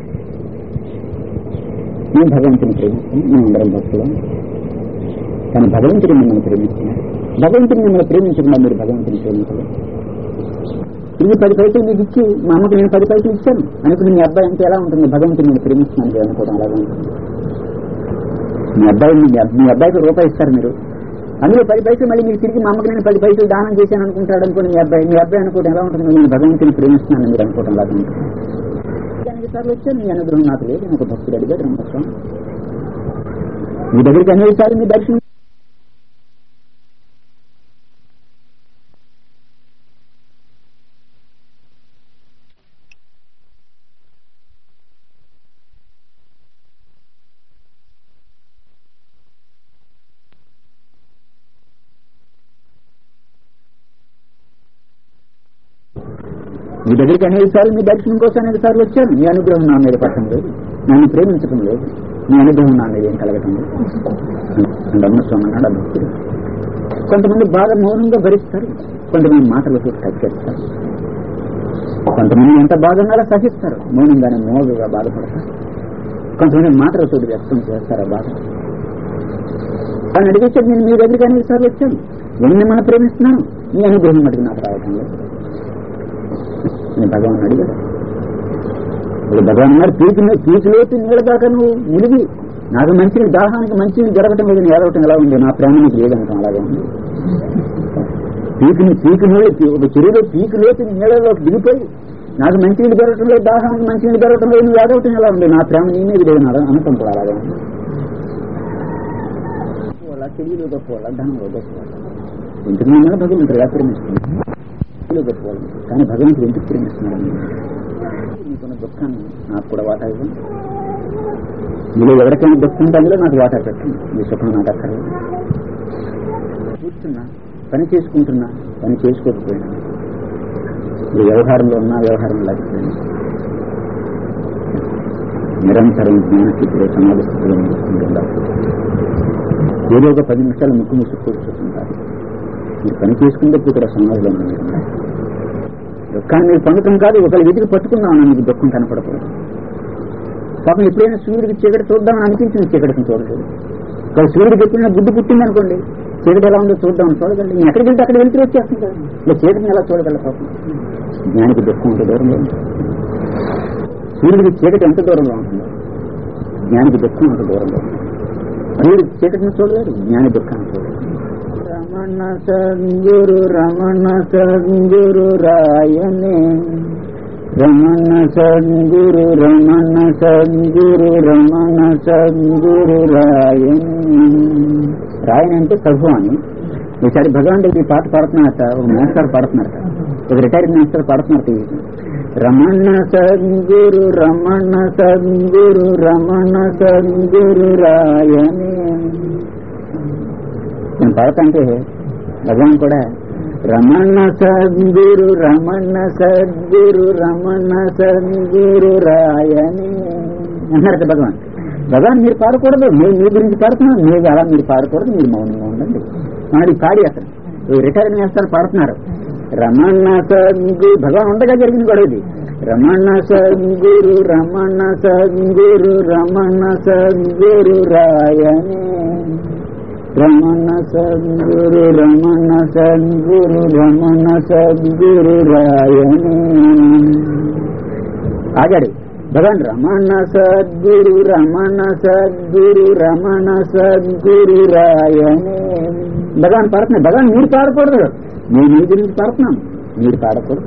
మేము భగవంతుని ప్రేమిస్తాం మేము అందరం భక్తులం కానీ భగవంతుడు మిమ్మల్ని ప్రేమిస్తున్నారు భగవంతుడు మిమ్మల్ని ప్రేమించకుండా మీరు భగవంతుని ప్రేమించలేదు ఇది పది పైసలు మీకు ఇచ్చి మా అమ్మకి నేను పది పైసలు ఇచ్చాను అనుకుని మీ అబ్బాయి అంటే ఎలా ఉంటుంది భగవంతుడు నేను ప్రేమిస్తున్నాను మీరు అనుకోవడం అలాగే ఉంటుంది మీ అబ్బాయి మీ అబ్- మీ అబ్బాయికి రూపాయి ఇస్తారు మీరు అందులో పది పైసలు మళ్ళీ మీరు తిరిగి మా అమ్మకి నేను పది పైసలు దానం చేశాను అనుకుంటాడు అనుకోండి మీ అబ్బాయి మీ అబ్బాయి అనుకోవడం ఎలా ఉంటుంది నేను భగవంతుని ప్రేమిస్తున్నాను మీరు అనుకోవడం అలాగే ఉంటుంది దానికి సార్లు వచ్చాను మీ అనుగ్రహం నాకు లేదు నేను ఒక భక్తుడు అడిగాడు రమస్వామి మీ దగ్గరికి అనేక సార్లు మీ దర్శనం మీ దగ్గరికి అనేక సార్లు మీ దర్శనం కోసం అనేక సార్లు వచ్చాను మీ అనుగ్రహం నా మీద పట్టడం లేదు నన్ను ప్రేమించడం లేదు మీ అనుగ్రహం నా మీద ఏం కలగటం లేదు రమణస్వామి అన్నాడు ఆ భక్తుడు కొంతమంది బాగా మౌనంగా భరిస్తారు కొంతమంది మాటలతో తగ్గేస్తారు కొంతమంది ఎంత బాధంగా సహిస్తారు మౌనంగానే మోగుగా బాధపడతారు కొంతమంది మాటలతో వ్యక్తం చేస్తారు ఆ బాధ అని అడిగేసాడు నేను మీ దగ్గరికి అనేక సార్లు వచ్చాను నేను మిమ్మల్ని ప్రేమిస్తున్నాను మీ అనుగ్రహం మటుకు నాకు రావటం లేదు నేను భగవాన్ అడిగాడు ఇప్పుడు భగవాన్ గారు పీకి పీకిలోకి నీళ్ళ దాకా నువ్వు నిలిగి నాకు మంచి దాహానికి మంచి జరగటం లేదు నేను ఏడవటం ఎలా ఉంది నా ప్రేమ నీకు లేదంటాం అలాగే ఉంది పీకిని పీకి నీళ్ళు పీ- ఒక చెరువులో పీకి లోతు నీళ్ళలోకి దిగిపోయి నాకు మంచి నీళ్ళు జరగటం లేదు దాహానికి మంచి నీళ్ళు జరగటం లేదు నువ్వు ఏడవటం ఎలా ఉంది నా ప్రేమ నీ మీద లేదు నా అనటం కూడా అలాగే ఉంది వాళ్ళ తెలివిలో గొప్ప వాళ్ళ ధనంలో గొప్ప వాళ్ళ ఇంతకు ముందు భగవంతుడు ఎలా ప్రేమిస్తుంది తెలివిలో గొప్ప వాళ్ళు కానీ భగవంతుడు ఎందుకు ప్రేమిస్తున్నాడు నీకున్న దుఃఖాన్ని నాకు కూడా వాటా ఇవ్వండి మీలో ఎవరికైనా దుఃఖం ఉంటే అందులో నాకు వాటా పెట్టండి మీ సుఖం నాకు అక్కర్లేదు కూర్చున్నా పని చేసుకుంటున్నా పని చేసుకోకపోయినా ఈ వ్యవహారంలో ఉన్నా వ్యవహారం లేకపోయినా నిరంతరం జ్ఞానస్థితిలో సమాధి స్థితిలో నిలుస్తుంటారు ఏదో ఒక పది నిమిషాలు ముక్కు ముక్కు కూర్చుంటారు మీరు పని చేసుకుంటే కూడా సమాధిలో ఉన్నారు దుఃఖాన్ని మీరు పొందటం కాదు ఒకరి వెతికి పట్టుకుందామని మీకు దుఃఖం కనపడకూడదు పాపం ఎప్పుడైనా సూర్యుడికి చీకటి చూద్దామని అనిపించింది చీకటిని చూడలేదు ఒక సూర్యుడికి ఎప్పుడైనా గుడ్డు పుట్టింది అనుకోండి చీకటి ఎలా ఉందో చూద్దామని చూడగలరు నేను ఎక్కడికి వెళ్తే అక్కడ వెళ్తూ వచ్చేస్తుంది కదా ఇలా చీకటిని ఎలా చూడగలరు పాపం జ్ఞానికి దుఃఖం ఎంత దూరంలో ఉంటుంది సూర్యుడికి చీకటి ఎంత దూరంలో ఉంటుందో జ్ఞానికి దుఃఖం అంత దూరంలో ఉంటుంది సూర్యుడికి చీకటిని చూడలేరు జ్ఞాని దుఃఖాన్ని చూడలేరు రమణ సద్గురు రమణ సద్గురు రాయనే రమణ సద్గురు రమణ సద్గురు రమణ సద్గురు రాయనే రాయని అంటే ప్రభు అని ఈసారి భగవాన్ దగ్గర ఈ పాట పాడుతున్నారట ఒక మాస్టర్ పాడుతున్నారట ఒక రిటైర్డ్ మాస్టర్ పాడుతున్నారు రమణ సద్గురు రమణ సద్గురు రమణ సద్గురు రాయనే నేను పాడతాంటే భగవాన్ కూడా రమణ సద్గురు రమణ సద్గురు రమణ సద్గురు రాయని అన్నారట భగవాన్ భగవాన్ మీరు పాడకూడదు నేను మీ గురించి పాడుతున్నాను మీరు అలా మీరు పాడకూడదు మీరు మౌనంగా ఉండండి మనది పాడి అసలు రిటైర్ చేస్తారు పాడుతున్నారు రమణ సద్గురు భగవాన్ ఉండగా జరిగింది కూడా ఇది రమణ సద్గురు రమణ సద్గురు రమణ సద్గురు రాయని రమణ సద్గురు రమణ సద్గురు రమణ సద్గురు రాయని ఆగాడు భగవాన్ రమణ సద్గురు రమణ సద్గురు రమణ సద్గురు రాయనే భగవాన్ పాడుతున్నాడు భగవాన్ మీరు పాడకూడదు నేను మీ గురించి పాడుతున్నాను మీరు పాడకూడదు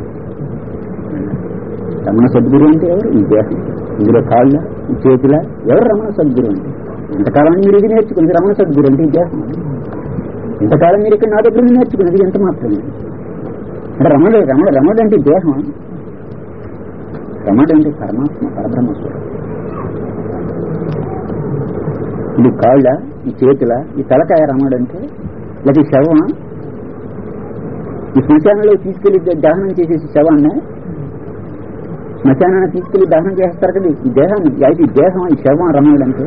రమణ సద్గురు అంటే ఎవరు ఈ దేహం ఇందులో కాళ్ళ ఈ చేతుల ఎవరు రమణ సద్గురు అంటే ఇంతకాలం మీరు ఇది నేర్చుకుంది రమణ సద్గురు అంటే ఈ దేహం ఇంతకాలం మీరు ఇక్కడ నా దగ్గర నుంచి నేర్చుకున్నది ఎంత మాత్రమే అంటే రమణ రమణ రమణ అంటే ఈ దేహం రమణ అంటే పరమాత్మ పరబ్రహ్మస్వరం ఇది కాళ్ళ ఈ చేతుల ఈ తలకాయ రమణ అంటే లేదా ఈ శవం ఈ శ్మశానంలో తీసుకెళ్లి దహనం చేసేసి శవాన్ని శ్మశానాన్ని తీసుకెళ్లి దహనం చేస్తారు కదా ఈ దేహాన్ని అయితే ఈ దేహం ఈ శవం రమణుడు అంటే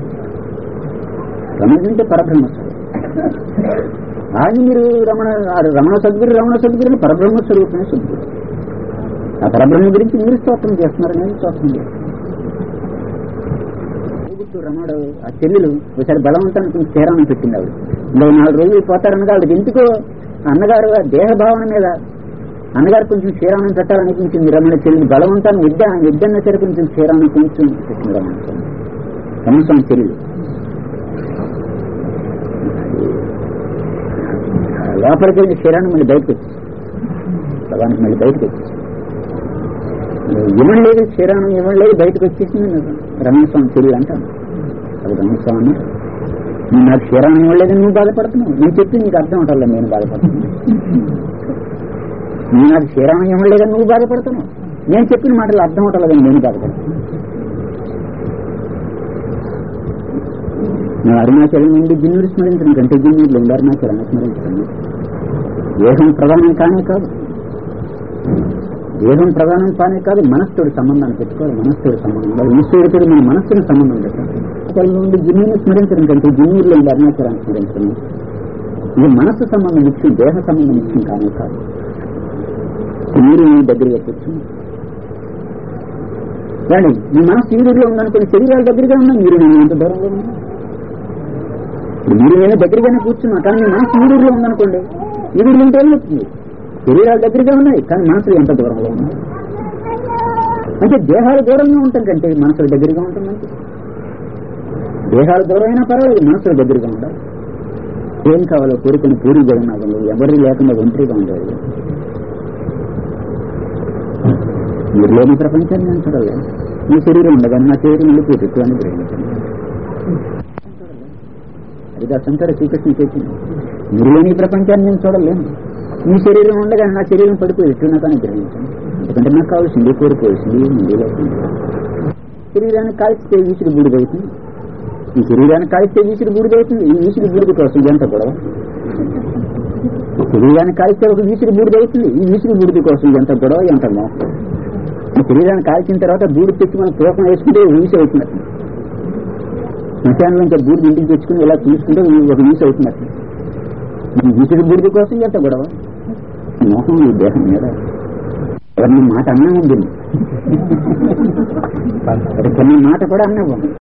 రమణుడు అంటే పరబ్రహ్మస్వరం ఆయన మీరు రమణ ఆ రమణ సద్గురు రమణ సద్గురు పరబ్రహ్మ స్వరూపమే సద్గురు ఆ పరబ్రహ్మ గురించి మీరు స్తోత్రం చేస్తున్నారు నేను స్తోత్రం చేస్తున్నాను రమణుడు ఆ చెల్లెలు ఒకసారి బలవంతాన్ని కొంచెం తీరాన్ని పెట్టింది ఆవిడ ఇంకో నాలుగు రోజులు పోతారనగా ఆవిడ ఎందుకో అన్నగారు ఆ దేహ భావన మీద అన్నగారు కొంచెం క్షీరాన్ని పెట్టాలనిపించింది రమణ చెల్లి బలవంతాన్ని విద్య విద్యన్న సరే కొంచెం క్షీరాన్ని కొంచెం పెట్టింది రమణ రమణ చెల్లి లోపలికి వెళ్ళి క్షీరాన్ని మళ్ళీ బయటకు వచ్చి భగవానికి మళ్ళీ బయటకు వచ్చి ఇవ్వడం లేదు క్షీరాన్ని ఇవ్వడం లేదు బయటకు వచ్చేసింది రమణస్వామి చెల్లి అంటాను అది రమణస్వామి నువ్వు నాకు క్షీరాన్ని ఇవ్వలేదు నువ్వు బాధపడుతున్నావు నేను చెప్పి నీకు అర్థం అవటం నేను బాధపడుతున్నాను నువ్వు నాకు క్షీరాన్ని ఇవ్వలేదని నువ్వు బాధపడుతున్నావు నేను చెప్పిన మాటలు అర్థం అవటం నేను బాధపడుతున్నాను నా అరుణాచలం నుండి జిన్నూరు స్మరించడం కంటే జిన్నూరులో ఉండి అరుణాచలాన్ని స్మరించడం దేహం ప్రధానం కానే కాదు దేహం ప్రధానం కానే కాదు మనస్సుతోటి సంబంధాన్ని పెట్టుకోవాలి మనస్సుతోటి సంబంధం ఉండాలి ఈశ్వరుడితో మన మనస్సుని సంబంధం పెట్టాలి అరుణాచలం నుండి జిన్నూరుని స్మరించడం కంటే జిన్నూరులో ఉండి అరుణాచలాన్ని స్మరించడం ఇది మనస్సు సంబంధం ముఖ్యం దేహ సంబంధం ముఖ్యం కానే కాదు మీరు మీ దగ్గరగా కూర్చుని రండి మీ మనస్సు ఈ ఊరిలో ఉందనుకుని శరీరాల దగ్గరగా ఉన్నా మీరు నేను ఎంత దూరంలో ఉన్నా ఇప్పుడు మీరు నేను దగ్గరగానే కూర్చున్నా కానీ మీ మనసు ఈ ఊరిలో ఉందనుకోండి ఈ ఊరిలో ఉంటే ఏమవుతుంది శరీరాలు దగ్గరగా ఉన్నాయి కానీ మనసులు ఎంత దూరంలో ఉన్నాయి అంటే దేహాలు దూరంగా ఉండటం కంటే మనసులు దగ్గరగా ఉంటుందంటే దేహాలు దూరమైనా పర్వాలేదు మనసులు దగ్గరగా ఉండాలి ఏం కావాలో కోరుకుని పూరి జగన్నాథంలో ఎవరి లేకుండా ఒంటరిగా ఉండేది మీరు లేని ప్రపంచాన్ని నేను చూడలే మీ శరీరం ఉండగానే నా శరీరం వెళ్ళిపోతుంది అని గ్రహించండి అది దశంకర శ్రీకృష్ణ చెప్పింది మీరు లేని ప్రపంచాన్ని నేను చూడలేను మీ శరీరం ఉండగానే నా శరీరం పడిపోయి ఎట్టున్నా కానీ గ్రహించండి ఎందుకంటే నాకు కావాల్సింది కోరుకోవాల్సింది ముందు శరీరాన్ని కాల్చితే ఈసుడు బూడిదవుతుంది ఈ శరీరాన్ని కాల్చితే ఈసుడు బూడిదవుతుంది ఈ ఈసుడు బూడిద కోసం ఎంత గొడవ శరీరాన్ని కాల్చితే ఒక ఈసుడు బూడిదవుతుంది ఈ ఈసుడు బూడిద కోసం ఎంత గొడవ ఎంత మోసం ఈ శరీరాన్ని కాల్చిన తర్వాత బూడి తెచ్చి మనం తూకం వేసుకుంటే వీసి అవుతున్నట్టు శ్మశానం నుంచి బూడిది ఇంటికి తెచ్చుకుని ఇలా తీసుకుంటే ఒక వీసి అవుతున్నట్టు ఈ వీసుడు బూడిద కోసం ఎంత గొడవ మోహం ఈ దేహం మీద ఎవరిని మాట అన్నా ఉంది చిన్న మాట కూడా అన్నావు